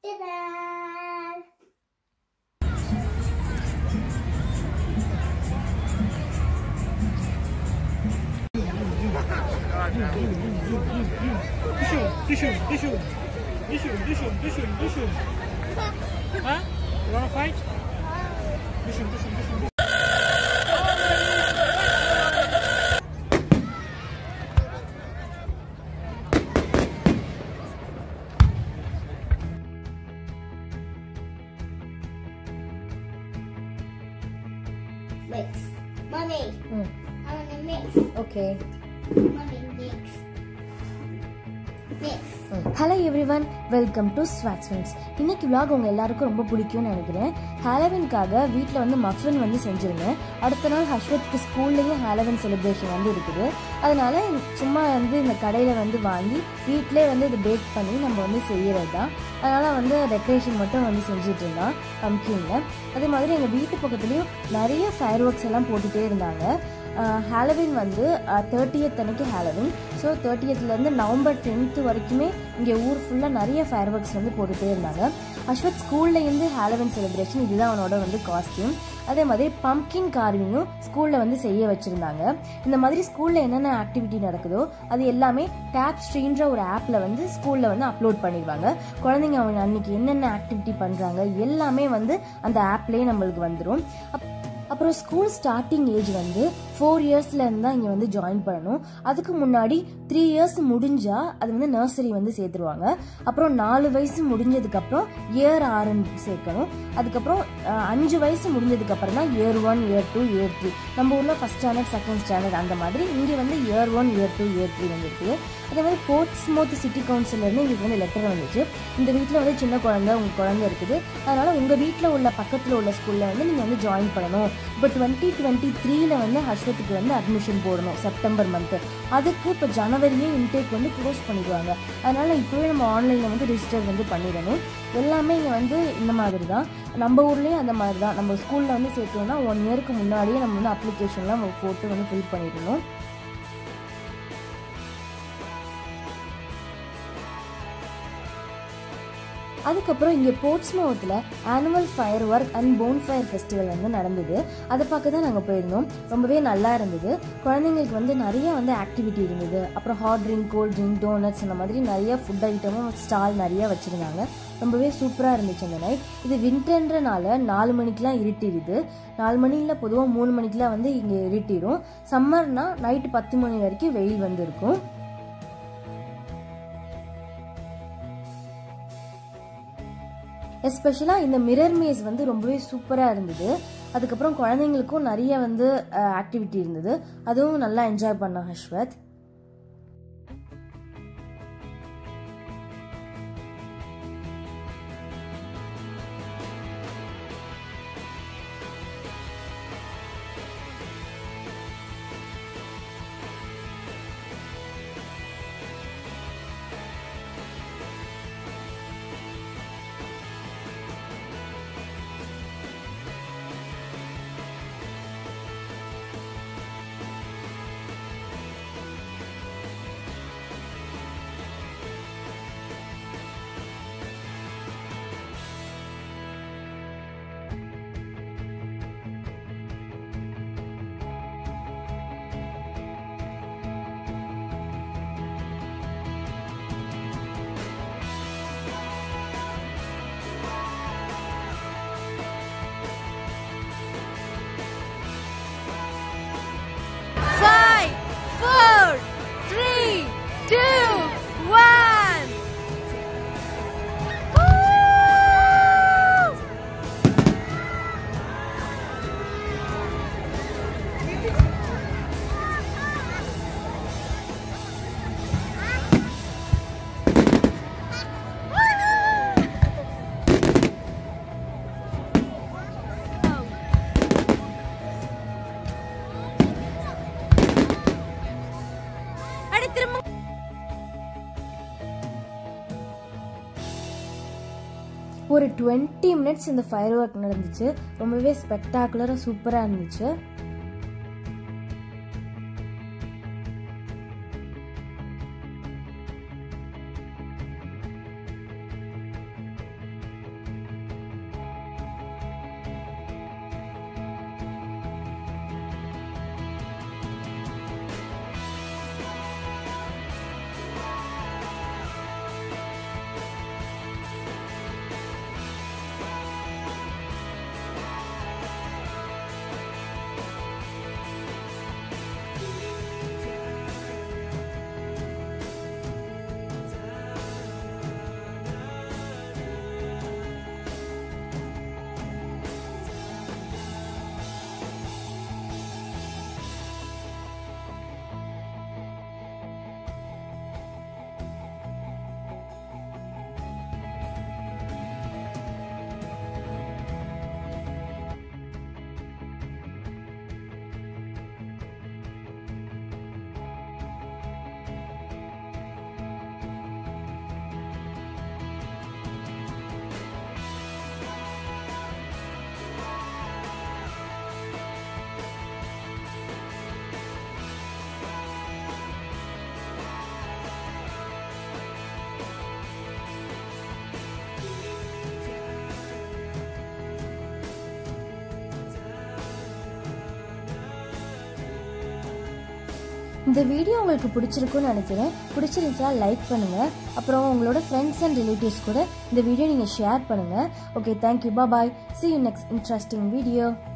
Ta-da! Dishum, dishum, dishum, dishum, dishum, dishum, dishum. Huh? You wanna fight? Dishum, dishum, dishum. Mix. Mommy, ம் I want to mix. Okay Mommy, mix. Mix. Hello everyone welcome to ஸ்வாட்ஸ் friends இன்னைக்கு vlog உங்கள் எல்லாருக்கும் ரொம்ப பிடிக்கும்னு நினைக்கிறேன் ஹாலோவின்காக வீட்டில் வந்து மஃபின் வந்து செஞ்சுருந்தேன் அடுத்த நாள் ஹஷ்வத்துக்கு ஸ்கூல்லையும் ஹாலோவின் செலிப்ரேஷன் வந்து இருக்குது அதனால சும்மா வந்து இந்த கடையில் வந்து வாங்கி வீட்டிலே வந்து இது பேக் பண்ணி நம்ம வந்து செய்கிறது தான் அதனால் வந்து டெக்கரேஷன் மட்டும் வந்து செஞ்சுட்டு இருந்தான் பம்கினில் அதே மாதிரி எங்கள் வீட்டு பக்கத்துலேயும் நிறைய ஃபயர் ஒர்க்ஸ் எல்லாம் போட்டுகிட்டே இருந்தாங்க ஹாலோவின் வந்து தேர்ட்டியத் அன்னைக்கு ஹாலோவின் ஸோ தேர்ட்டியத்துலேருந்து நவம்பர் டென்த்து வரைக்குமே இங்கே ஊர் ஃபுல்லாக நிறைய ஃபயர் ஒர்க்ஸ் வந்து போட்டுகிட்டே இருந்தாங்க அஸ்வத் ஸ்கூல்லேருந்து ஹாலோவின் செலிப்ரேஷன் இதுதான் அவனோட வந்து காஸ்டியூம் அதே மாதிரி பம்கின் கார்விங்கும் ஸ்கூலில் வந்து செய்ய வச்சுருந்தாங்க இந்த மாதிரி ஸ்கூலில் என்னென்ன ஆக்டிவிட்டி நடக்குதோ அது எல்லாமே டேப் ஸ்ட்ரீன்ற ஒரு ஆப்பில் வந்து ஸ்கூலில் வந்து அப்லோட் பண்ணிடுவாங்க குழந்தைங்க அவங்க அன்னைக்கு என்னென்ன ஆக்டிவிட்டி பண்ணுறாங்க எல்லாமே வந்து அந்த ஆப்லேயே நம்மளுக்கு வந்துடும் அப் அப்புறம் ஸ்கூல் ஸ்டார்டிங் ஏஜ் வந்து ஃபோர் இயர்ஸ்லேருந்து தான் இங்கே வந்து ஜாயின் பண்ணணும் அதுக்கு முன்னாடி த்ரீ இயர்ஸ் முடிஞ்சா அது வந்து நர்சரி வந்து சேர்த்துருவாங்க அப்புறம் நாலு வயசு முடிஞ்சதுக்கப்புறம் இயர் ஆறுன்னு சேர்க்கணும் அதுக்கப்புறம் அஹ், அஞ்சு வயசு முடிஞ்சதுக்கப்புறம் தான் year one year two year three நம்ம ஊரில் ஃபஸ்ட் ஸ்டாண்டர்ட் செகண்ட் ஸ்டாண்டர்ட் அந்த மாதிரி இங்கே வந்து year one year two year three வந்துருக்கு அதே மாதிரி போர்ட்ஸ்மோத் சிட்டி கவுன்சிலேருந்து எங்களுக்கு வந்து லெட்டர் வந்துச்சு இந்த வீட்டில் வந்து சின்ன குழந்தை உங்கள் குழந்தை இருக்குது அதனால் உங்கள் வீட்டில் உள்ள பக்கத்தில் உள்ள ஸ்கூலில் வந்து நீங்கள் வந்து ஜாயின் பண்ணணும் இப்போ டுவெண்ட்டி டுவெண்ட்டி த்ரீல வந்து ஹர்ஷத்துக்கு வந்து அட்மிஷன் போடணும் செப்டம்பர் மந்த்து அதுக்கு இப்போ ஜனவரியே இன்டேக் வந்து க்ளோஸ் பண்ணிடுவாங்க அதனால் இப்போவே நம்ம ஆன்லைனில் வந்து ரிஜிஸ்டர் வந்து பண்ணிடணும் எல்லாமே இங்கே வந்து இந்த மாதிரி தான் நம்ம ஊர்லேயும் அந்த மாதிரி தான் நம்ம ஸ்கூலில் வந்து சேர்த்தோம்னா ஒன் இயருக்கு முன்னாடியே நம்ம வந்து அப்ளிகேஷன்லாம் போட்டு வந்து ஃபில் பண்ணிடணும் அதுக்கப்புறம் இங்கே போர்ட்ஸ்மவுத்தில் annual firework and bonfire festival வந்து நடந்தது அதை பார்க்க தான் நாங்கள் போயிருந்தோம் ரொம்பவே நல்லா இருந்தது குழந்தைங்களுக்கு வந்து நிறைய வந்து ஆக்டிவிட்டி இருந்தது அப்புறம் hot drink cold drink doughnuts அந்த மாதிரி நிறைய ஃபுட் ஐட்டமும் ஸ்டால் நிறைய வச்சுருந்தாங்க ரொம்பவே சூப்பராக இருந்துச்சு அந்த நைட் இது வின்டர்ன்றனால நாலு மணிக்கெலாம் இருட்டிடுது நாலு மணியில் பொதுவாக மூணு மணிக்கெலாம் வந்து இங்கே இருட்டிடும் சம்மர்னா நைட்டு பத்து மணி வரைக்கும் வெயில் வந்து இருக்கும் எஸ்பெஷலாக இந்த மிரர் மேஸ் வந்து ரொம்பவே சூப்பராக இருந்தது அதுக்கப்புறம் குழந்தைங்களுக்கும் நிறைய வந்து ஆக்டிவிட்டி இருந்தது அதுவும் நல்லா என்ஜாய் பண்ணோம் ஹஷ்வத் Five, four, three, two, one. Woo! அடி திரும்ப ஒரு டுவெண்ட்டி மினிட்ஸ் இந்த ஃபயர் ஒர்க் நடந்துச்சு ரொம்பவே ஸ்பெக்டாகுலராக சூப்பராக இருந்துச்சு இந்த வீடியோ உங்களுக்கு பிடிச்சிருக்கும்னு நினைக்கிறேன் பிடிச்சிருந்துச்சா லைக் பண்ணுங்கள் அப்புறம் உங்களோட ஃப்ரெண்ட்ஸ் அண்ட் ரிலேட்டிவ்ஸ் கூட இந்த வீடியோ நீங்கள் ஷேர் பண்ணுங்கள் okay thank you bye see you next interesting video